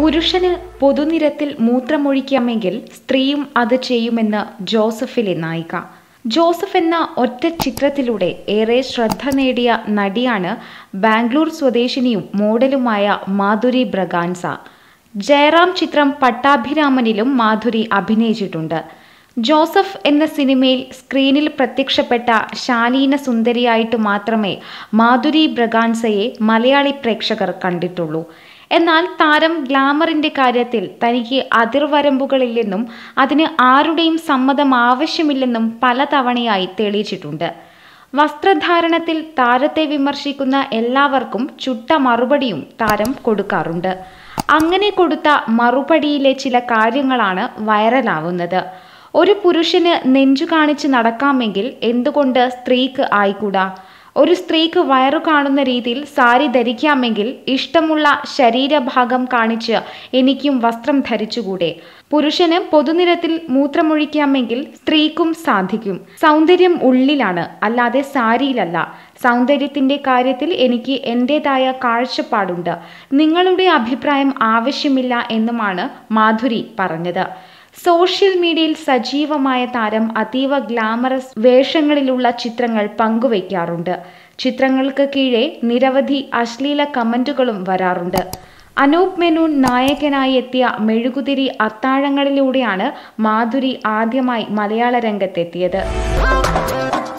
പുരുഷന് പൊതുനിരത്തിൽ മൂത്രമൊഴിക്കാമെങ്കിൽ സ്ത്രീയും അത് ചെയ്യുമെന്ന് ജോസഫിലെ നായിക ജോസഫ് എന്ന ഒറ്റ ചിത്രത്തിലൂടെ ഏറെ ശ്രദ്ധ നേടിയ നടിയാണ് ബാംഗ്ലൂർ സ്വദേശിനിയും മോഡലുമായ മാധുരി ബ്രഗാൻസ ജയറാം ചിത്രം പട്ടാഭിരാമനിലും മാധുരി അഭിനയിച്ചിട്ടുണ്ട് ജോസഫ് എന്ന സിനിമയിൽ സ്ക്രീനിൽ പ്രത്യക്ഷപ്പെട്ട ശാലീന സുന്ദരിയായിട്ട് മാത്രമേ മാധുരി ബ്രഗാൻസയെ മലയാളി പ്രേക്ഷകർ കണ്ടിട്ടുള്ളൂ എന്നാൽ താരം ഗ്ലാമറിന്റെ കാര്യത്തിൽ തനിക്ക് അതിർവരമ്പുകളില്ലെന്നും അതിന് ആരുടെയും സമ്മതം ആവശ്യമില്ലെന്നും പലതവണയായി തെളിയിച്ചിട്ടുണ്ട് വസ്ത്രധാരണത്തിൽ താരത്തെ വിമർശിക്കുന്ന എല്ലാവർക്കും ചുട്ട മറുപടിയും താരം കൊടുക്കാറുണ്ട് അങ്ങനെ കൊടുത്ത മറുപടിയിലെ ചില കാര്യങ്ങളാണ് വൈറലാവുന്നത് ഒരു പുരുഷന് നെഞ്ചു കാണിച്ച് നടക്കാമെങ്കിൽ എന്തുകൊണ്ട് സ്ത്രീക്ക് ആയിക്കൂടാ ഒരു സ്ത്രീക്ക് വയറു കാണുന്ന രീതിയിൽ സാരി ധരിക്കാമെങ്കിൽ ഇഷ്ടമുള്ള ശരീരഭാഗം കാണിച്ച് എനിക്കും വസ്ത്രം ധരിച്ചുകൂടെ പുരുഷന് പൊതുനിരത്തിൽ മൂത്രമൊഴിക്കാമെങ്കിൽ സ്ത്രീക്കും സാധിക്കും സൗന്ദര്യം ഉള്ളിലാണ് അല്ലാതെ സാരിയിലല്ല സൗന്ദര്യത്തിന്റെ കാര്യത്തിൽ എനിക്ക് എൻ്റെതായ കാഴ്ചപ്പാടുണ്ട് നിങ്ങളുടെ അഭിപ്രായം ആവശ്യമില്ല എന്നുമാണ് മാധുരി പറഞ്ഞത് സോഷ്യൽ മീഡിയയിൽ സജീവമായ താരം അതീവ ഗ്ലാമറസ് വേഷങ്ങളിലുള്ള ചിത്രങ്ങൾ പങ്കുവയ്ക്കാറുണ്ട് ചിത്രങ്ങൾക്ക് കീഴെ നിരവധി അശ്ലീല കമന്റുകളും വരാറുണ്ട് അനൂപ് മെനൂൺ നായകനായി എത്തിയ മെഴുകുതിരി അത്താഴങ്ങളിലൂടെയാണ് മാധുരി ആദ്യമായി മലയാള രംഗത്തെത്തിയത്